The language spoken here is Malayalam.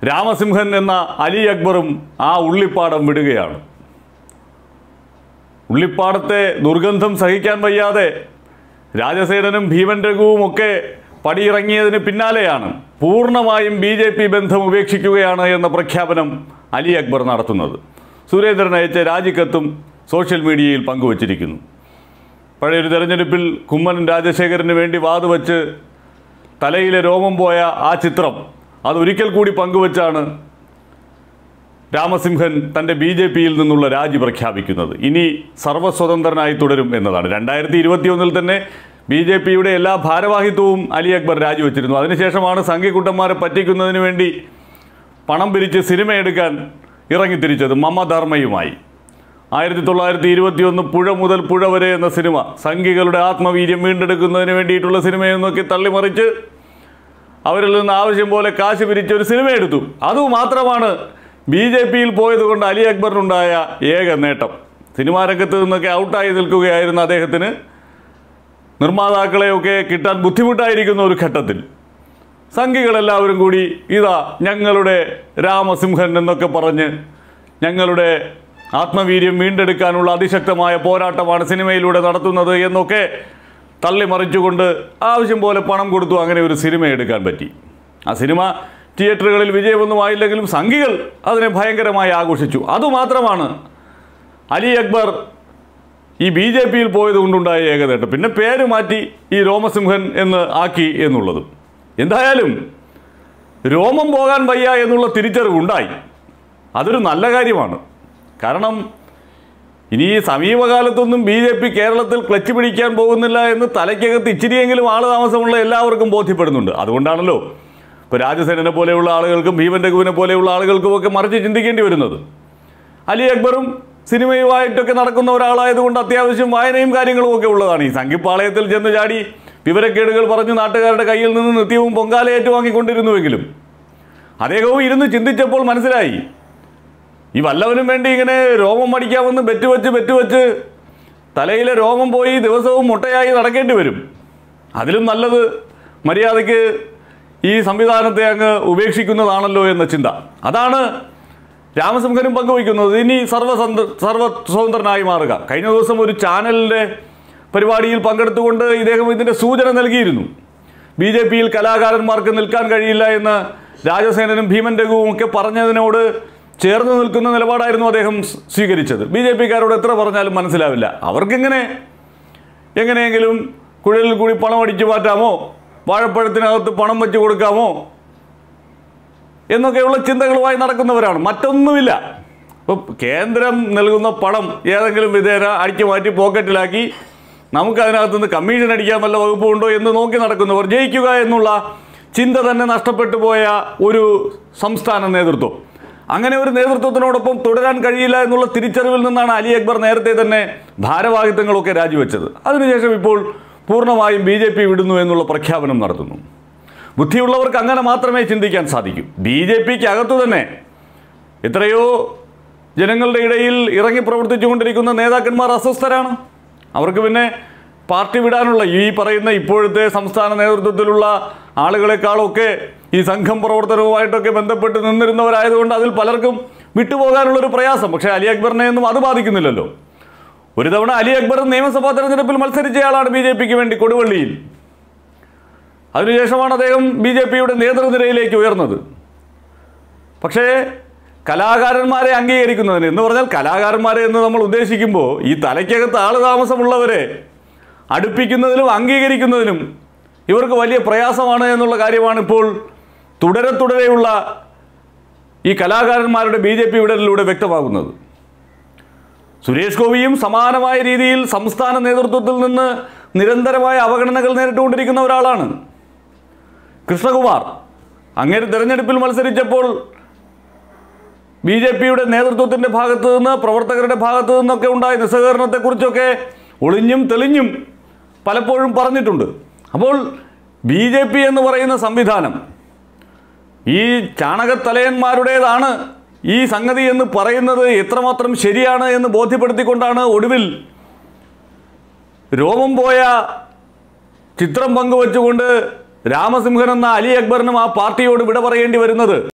രാമസിംഹൻ എന്ന അലി അക്ബറും ആ ഉള്ളിപ്പാടം വിടുകയാണ് ഉള്ളിപ്പാടത്തെ ദുർഗന്ധം സഹിക്കാൻ വയ്യാതെ രാജസേനനും ഭീമൻ രഘുവും ഒക്കെ പടിയിറങ്ങിയതിന് പിന്നാലെയാണ് പൂർണ്ണമായും ബി ജെ പി ബന്ധം ഉപേക്ഷിക്കുകയാണ് എന്ന പ്രഖ്യാപനം അലി അക്ബർ നടത്തുന്നത് സുരേന്ദ്രൻ അയച്ച രാജിക്കത്തും സോഷ്യൽ മീഡിയയിൽ പങ്കുവച്ചിരിക്കുന്നു പഴയൊരു തെരഞ്ഞെടുപ്പിൽ കുമ്മനം രാജശേഖരന് വേണ്ടി വാതുവച്ച് തലയിലെ രോമം പോയ ആ ചിത്രം അതൊരിക്കൽ കൂടി പങ്കുവച്ചാണ് രാമസിംഹൻ തൻ്റെ ബി ജെ പിയിൽ നിന്നുള്ള രാജി പ്രഖ്യാപിക്കുന്നത് ഇനി സർവ്വസ്വതന്ത്രനായി തുടരും എന്നതാണ് രണ്ടായിരത്തി ഇരുപത്തിയൊന്നിൽ തന്നെ ബി ജെ പിയുടെ എല്ലാ ഭാരവാഹിത്വവും അലി അക്ബർ രാജിവെച്ചിരുന്നു അതിനുശേഷമാണ് സംഘിക്കുട്ടന്മാരെ പറ്റിക്കുന്നതിന് വേണ്ടി പണം പിരിച്ച് സിനിമ എടുക്കാൻ ഇറങ്ങിത്തിരിച്ചത് മമധർമ്മയുമായി ആയിരത്തി തൊള്ളായിരത്തി ഇരുപത്തിയൊന്ന് പുഴ മുതൽ പുഴ വരെ എന്ന സിനിമ സംഘികളുടെ ആത്മവീര്യം വീണ്ടെടുക്കുന്നതിന് വേണ്ടിയിട്ടുള്ള സിനിമയെന്നൊക്കെ തള്ളിമറിച്ച് അവരിൽ നിന്ന് ആവശ്യം പോലെ കാശ് പിരിച്ച് ഒരു സിനിമ എടുത്തു അതുമാത്രമാണ് ബി ജെ പിയിൽ പോയതുകൊണ്ട് അലി അക്ബറിനുണ്ടായ ഏക നേട്ടം സിനിമാ രംഗത്ത് നിന്നൊക്കെ ഔട്ടായി നിൽക്കുകയായിരുന്ന അദ്ദേഹത്തിന് നിർമ്മാതാക്കളെയൊക്കെ കിട്ടാൻ ബുദ്ധിമുട്ടായിരിക്കുന്ന ഒരു ഘട്ടത്തിൽ സംഘികളെല്ലാവരും കൂടി ഇതാ ഞങ്ങളുടെ രാമസിംഹൻ എന്നൊക്കെ പറഞ്ഞ് ഞങ്ങളുടെ ആത്മവീര്യം വീണ്ടെടുക്കാനുള്ള അതിശക്തമായ പോരാട്ടമാണ് സിനിമയിലൂടെ നടത്തുന്നത് എന്നൊക്കെ തള്ളിമറിച്ചുകൊണ്ട് ആവശ്യം പോലെ പണം കൊടുത്തു അങ്ങനെ ഒരു സിനിമ എടുക്കാൻ പറ്റി ആ സിനിമ തിയേറ്ററുകളിൽ വിജയമൊന്നും ആയില്ലെങ്കിലും സംഘികൾ അതിനെ ഭയങ്കരമായി ആഘോഷിച്ചു അതുമാത്രമാണ് അലി അക്ബർ ഈ ബി ജെ പിയിൽ പോയത് കൊണ്ടുണ്ടായ ഏകദേശം പിന്നെ പേര് മാറ്റി ഈ രോമസിംഹൻ എന്ന് ആക്കി എന്നുള്ളത് എന്തായാലും രോമം പോകാൻ വയ്യ എന്നുള്ള തിരിച്ചറിവുണ്ടായി അതൊരു നല്ല കാര്യമാണ് കാരണം ഇനി ഈ സമീപകാലത്തൊന്നും ബി ജെ പി കേരളത്തിൽ ക്ലച്ച് പിടിക്കാൻ പോകുന്നില്ല എന്ന് തലയ്ക്കകത്ത് ഇച്ചിരിയെങ്കിലും ആൾ താമസമുള്ള എല്ലാവർക്കും ബോധ്യപ്പെടുന്നുണ്ട് അതുകൊണ്ടാണല്ലോ ഇപ്പോൾ രാജസേനനെ പോലെയുള്ള ആളുകൾക്കും ഭീമൻ രഘുവിനെ പോലെയുള്ള ആളുകൾക്കും ഒക്കെ മറിച്ച് ചിന്തിക്കേണ്ടി വരുന്നത് അലി അക്ബറും സിനിമയുമായിട്ടൊക്കെ നടക്കുന്ന ഒരാളായതുകൊണ്ട് അത്യാവശ്യം വായനയും കാര്യങ്ങളും ഒക്കെ ഉള്ളതാണ് ഈ സംഘിപ്പാളയത്തിൽ ചെന്ന് ചാടി വിവരക്കേടുകൾ പറഞ്ഞ് നാട്ടുകാരുടെ കയ്യിൽ നിന്ന് നിത്യവും പൊങ്കാല ഏറ്റുവാങ്ങിക്കൊണ്ടിരുന്നുവെങ്കിലും അദ്ദേഹവും ഇരുന്ന് ചിന്തിച്ചപ്പോൾ മനസ്സിലായി ഈ വല്ലവനും വേണ്ടി ഇങ്ങനെ രോമം മടിക്കാമെന്ന് ബെറ്റ് വെച്ച് ബെറ്റ് വെച്ച് തലയിലെ രോമം പോയി ദിവസവും മുട്ടയായി നടക്കേണ്ടി വരും അതിലും നല്ലത് മര്യാദയ്ക്ക് ഈ സംവിധാനത്തെ അങ്ങ് ഉപേക്ഷിക്കുന്നതാണല്ലോ എന്ന ചിന്ത അതാണ് രാമസിംഹനും പങ്കുവയ്ക്കുന്നത് ഇനി സർവ്വസന്ത സർവ സ്വതന്ത്രനായി മാറുക കഴിഞ്ഞ ദിവസം ഒരു ചാനലിൻ്റെ പരിപാടിയിൽ പങ്കെടുത്തുകൊണ്ട് ഇദ്ദേഹം ഇതിൻ്റെ സൂചന നൽകിയിരുന്നു ബി ജെ പിയിൽ കലാകാരന്മാർക്ക് നിൽക്കാൻ കഴിയില്ല എന്ന് രാജസേനനും ഭീമൻ രഘുവും ഒക്കെ പറഞ്ഞതിനോട് ചേർന്ന് നിൽക്കുന്ന നിലപാടായിരുന്നു അദ്ദേഹം സ് സ്വീകരിച്ചത് ബി ജെ പിക്കാരോട് എത്ര പറഞ്ഞാലും മനസ്സിലാവില്ല അവർക്കിങ്ങനെ എങ്ങനെയെങ്കിലും കുഴലിൽ കൂടി പണം അടിച്ചു മാറ്റാമോ വാഴപ്പഴത്തിനകത്ത് പണം വെച്ച് കൊടുക്കാമോ എന്നൊക്കെയുള്ള ചിന്തകളുമായി നടക്കുന്നവരാണ് മറ്റൊന്നുമില്ല ഇപ്പോൾ കേന്ദ്രം നൽകുന്ന പണം ഏതെങ്കിലും വിധേന അടിച്ചു മാറ്റി പോക്കറ്റിലാക്കി നമുക്ക് അതിനകത്ത് നിന്ന് കമ്മീഷൻ അടിക്കാൻ വല്ല വകുപ്പുണ്ടോ എന്ന് നോക്കി നടക്കുന്നവർ ജയിക്കുക എന്നുള്ള ചിന്ത തന്നെ നഷ്ടപ്പെട്ടു പോയ ഒരു സംസ്ഥാന നേതൃത്വം അങ്ങനെ ഒരു നേതൃത്വത്തിനോടൊപ്പം തുടരാൻ കഴിയില്ല എന്നുള്ള തിരിച്ചറിവിൽ നിന്നാണ് അലി അക്ബർ നേരത്തെ തന്നെ ഭാരവാഹിത്വങ്ങളൊക്കെ രാജിവെച്ചത് അതിനുശേഷം ഇപ്പോൾ പൂർണ്ണമായും ബി ജെ പി വിടുന്നു എന്നുള്ള പ്രഖ്യാപനം നടത്തുന്നു ബുദ്ധിയുള്ളവർക്ക് അങ്ങനെ മാത്രമേ ചിന്തിക്കാൻ സാധിക്കൂ ബി ജെ പിക്ക് അകത്തു തന്നെ എത്രയോ ജനങ്ങളുടെ ഇടയിൽ ഇറങ്ങി പ്രവർത്തിച്ചുകൊണ്ടിരിക്കുന്ന നേതാക്കന്മാർ അസ്വസ്ഥരാണ് അവർക്ക് പിന്നെ പാർട്ടി വിടാനുള്ള ഈ പറയുന്ന ഇപ്പോഴത്തെ സംസ്ഥാന നേതൃത്വത്തിലുള്ള ആളുകളെക്കാളൊക്കെ ഈ സംഘം പ്രവർത്തനവുമായിട്ടൊക്കെ ബന്ധപ്പെട്ട് നിന്നിരുന്നവരായതുകൊണ്ട് അതിൽ പലർക്കും വിട്ടുപോകാനുള്ളൊരു പ്രയാസം പക്ഷേ അലി അക്ബറിനെ ഒന്നും അത് ബാധിക്കുന്നില്ലല്ലോ ഒരു തവണ അലി അക്ബർ നിയമസഭാ തെരഞ്ഞെടുപ്പിൽ മത്സരിച്ചയാളാണ് ബി ജെ പിക്ക് വേണ്ടി കൊടുവള്ളിയിൽ അതിനുശേഷമാണ് അദ്ദേഹം ബി ജെ പിയുടെ നേതൃനിരയിലേക്ക് ഉയർന്നത് പക്ഷേ കലാകാരന്മാരെ അംഗീകരിക്കുന്നതിന് എന്ന് പറഞ്ഞാൽ കലാകാരന്മാരെ എന്ന് നമ്മൾ ഉദ്ദേശിക്കുമ്പോൾ ഈ തലയ്ക്കകത്ത് ആള് താമസമുള്ളവരെ അടുപ്പിക്കുന്നതിനും അംഗീകരിക്കുന്നതിനും ഇവർക്ക് വലിയ പ്രയാസമാണ് എന്നുള്ള കാര്യമാണ് ഇപ്പോൾ തുടരെ തുടരെയുള്ള ഈ കലാകാരന്മാരുടെ ബി ജെ പി വിടലിലൂടെ വ്യക്തമാകുന്നത് സുരേഷ് ഗോപിയും സമാനമായ രീതിയിൽ സംസ്ഥാന നേതൃത്വത്തിൽ നിന്ന് നിരന്തരമായ അവഗണനകൾ നേരിട്ടുകൊണ്ടിരിക്കുന്ന ഒരാളാണ് കൃഷ്ണകുമാർ അങ്ങേര് തെരഞ്ഞെടുപ്പിൽ മത്സരിച്ചപ്പോൾ ബി ജെ പിയുടെ നേതൃത്വത്തിൻ്റെ ഭാഗത്തു നിന്ന് പ്രവർത്തകരുടെ ഭാഗത്തു നിന്നൊക്കെ ഉണ്ടായ നിസ്സഹകരണത്തെക്കുറിച്ചൊക്കെ ഒളിഞ്ഞും തെളിഞ്ഞും പലപ്പോഴും പറഞ്ഞിട്ടുണ്ട് അപ്പോൾ ബി ജെ പി എന്ന് പറയുന്ന സംവിധാനം ഈ ചാണകത്തലയന്മാരുടേതാണ് ഈ സംഗതി എന്ന് പറയുന്നത് എത്രമാത്രം ശരിയാണ് എന്ന് ബോധ്യപ്പെടുത്തിക്കൊണ്ടാണ് ഒടുവിൽ രോമം പോയ ചിത്രം പങ്കുവച്ചുകൊണ്ട് രാമസിംഹൻ എന്ന അലി അക്ബറിനും ആ പാർട്ടിയോട് വിട പറയേണ്ടി വരുന്നത്